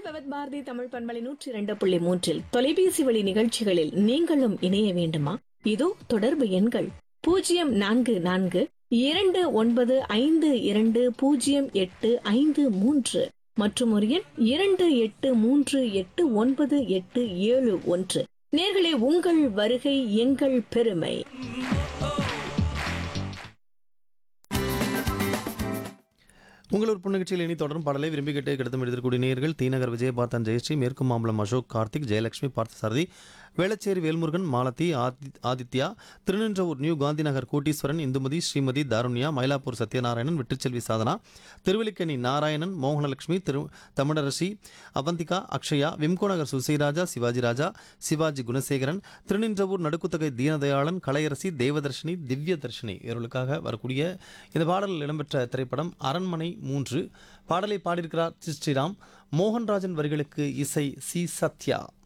பவத் பாரதி தமிழ் பண்பலை நூற்றி இரண்டு புள்ளி மூன்றில் தொலைபேசி வழி நிகழ்ச்சிகளில் நீங்களும் இணைய வேண்டுமா இதோ தொடர்பு எண்கள் பூஜ்ஜியம் நான்கு நான்கு இரண்டு ஒன்பது ஐந்து இரண்டு பூஜ்ஜியம் எட்டு ஐந்து மூன்று மற்றும் ஒரு எண் இரண்டு எட்டு மூன்று எட்டு ஒன்பது எட்டு ஏழு ஒன்று நேர்களே உங்கள் வருகை எங்கள் பெருமை உங்களூர் புன்னகச்சியில் இனி தொடரும் பாடலை விரும்பி கேட்டு கிடத்தும் எழுதக்கூடிய நேயர்கள் தீநகர் விஜயபாத்தன் ஜெயஸ்ரீ மேற்கு மாம்பலம் அசோக் கார்த்திக் ஜெயலட்சுமி பார்த்தசாரதி வேளச்சேரி வேல்முருகன் மாலதி ஆதி ஆதித்யா திருநின்றவூர் நியூ காந்திநகர் கோட்டீஸ்வரன் இந்துமதி ஸ்ரீமதி தாருண்யா மயிலாப்பூர் சத்யநாராயணன் வெற்றிச்செல்வி சாதனா திருவல்லிக்கேணி நாராயணன் மோகனலட்சுமி திரு தமிழரசி அவந்திகா அக்ஷயா விம்கோநகர் சுசைராஜா சிவாஜி ராஜா சிவாஜி குணசேகரன் திருநின்றவூர் நடுக்குத்தகை தீனதயாளன் கலையரசி தேவதர்ஷினி திவ்ய தர்ஷினி இவர்களுக்காக வரக்கூடிய இந்த பாடலில் இடம்பெற்ற திரைப்படம் அரண்மனை மூன்று பாடலை பாடியிருக்கிறார் சி ஸ்ரீராம் மோகன்ராஜன் வரிகளுக்கு இசை சி சத்யா